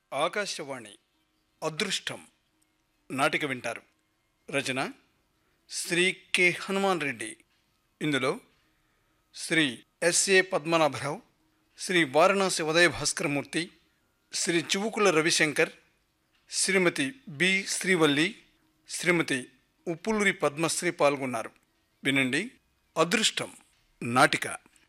ఆకాశవాణి అదృష్టం నాటిక వింటారు రచన శ్రీ కె హనుమాన్ రెడ్డి ఇందులో శ్రీ ఎస్ఏ పద్మనాభరావు శ్రీ వారణాసి ఉదయ భాస్కరమూర్తి శ్రీ చివుకుల రవిశంకర్ శ్రీమతి బి శ్రీవల్లి శ్రీమతి ఉప్పులూరి పద్మశ్రీ పాల్గొన్నారు వినండి అదృష్టం నాటిక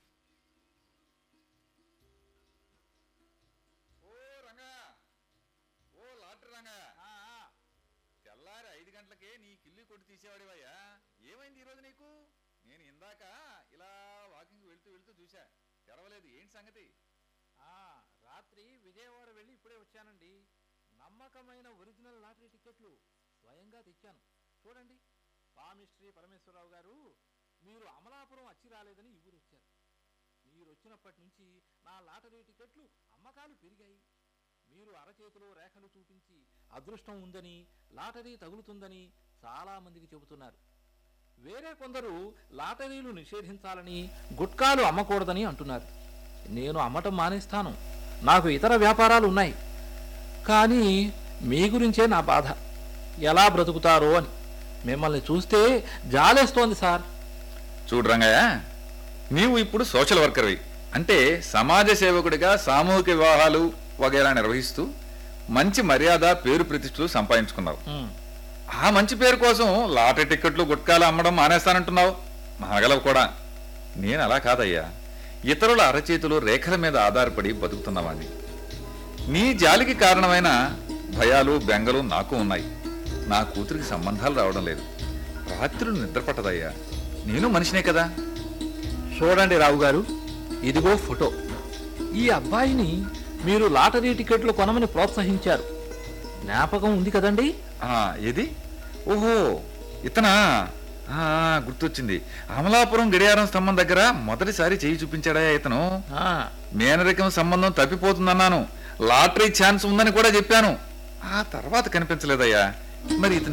ఓ రంగా ఓ లాటరీ రంగా తెల్లారి ఐదు గంటలకే నీ కిల్లి కొట్టి తీసేవాడివయ్యా ఏమైంది ఈరోజు నీకు నేను ఇందాక ఇలా వాకింగ్ వెళ్తూ వెళ్తూ చూసా తెరవలేదు ఏంటి సంగతి ఆ రాత్రి విజయవాడ వెళ్ళి ఇప్పుడే వచ్చానండి నమ్మకమైన ఒరిజినల్ లాటరీ టికెట్లు స్వయంగా తెచ్చాను చూడండి పామిశ్రీ పరమేశ్వరరావు గారు మీరు అమలాపురం వచ్చి రాలేదని ఈ ఊరు వచ్చారు మీరు వచ్చినప్పటి నుంచి నా లాటరీ టికెట్లు అమ్మకాలు పెరిగాయి మీరు అరచేతిలో రేఖలు చూపించి అదృష్టం ఉందని లాటరీ తగులుతుందని చాలా మందికి చెబుతున్నారు వేరే కొందరు లాటరీలు నిషేధించాలని గుట్కాలు అమ్మకూడదని అంటున్నారు నేను అమ్మటం మానేస్తాను నాకు ఇతర వ్యాపారాలు ఉన్నాయి కానీ మీ గురించే నా బాధ ఎలా బ్రతుకుతారో అని మిమ్మల్ని చూస్తే జాలేస్తోంది సార్ చూడు రంగయ్య నీవు ఇప్పుడు సోషల్ వర్కర్వి అంటే సమాజ సేవకుడిగా సామూహిక వివాహాలు వగైరా నిర్వహిస్తూ మంచి మర్యాద పేరు ప్రతిష్టలు సంపాదించుకున్నావు ఉమ్, ఆ మంచి పేరు కోసం లాటరీ టికెట్లు గుట్కాలు అమ్మడం మానేస్తానంటున్నావు మాగలవు కూడా నేను అలా కాదయ్యా ఇతరుల అరచేతులు రేఖల మీద ఆధారపడి బతుకుతున్నవాణ్ణి నీ జాలికి కారణమైన భయాలు బెంగలు నాకు ఉన్నాయి నా కూతురికి సంబంధాలు రావడం లేదు రాత్రులు నిద్ర పట్టదయ్యా నేను మనిషినే కదా చూడండి రావు గారు ఇదిగో ఫోటో ఈ అబ్బాయిని మీరు లాటరీ టికెట్లు కొనమని ప్రోత్సహించారు జ్ఞాపకం ఉంది కదండి ఆ ఏది ఓహో ఇతనా ఆ, గుర్తొచ్చింది అమలాపురం గడియారం స్తంభం దగ్గర మొదటిసారి చేయి చూపించాడా ఇతను ఆ, మేనరికం సంబంధం తప్పిపోతుందన్నాను లాటరీ ఛాన్స్ ఉందని కూడా చెప్పాను ఆ తర్వాత కనిపించలేదయ్యా మరి ఇతను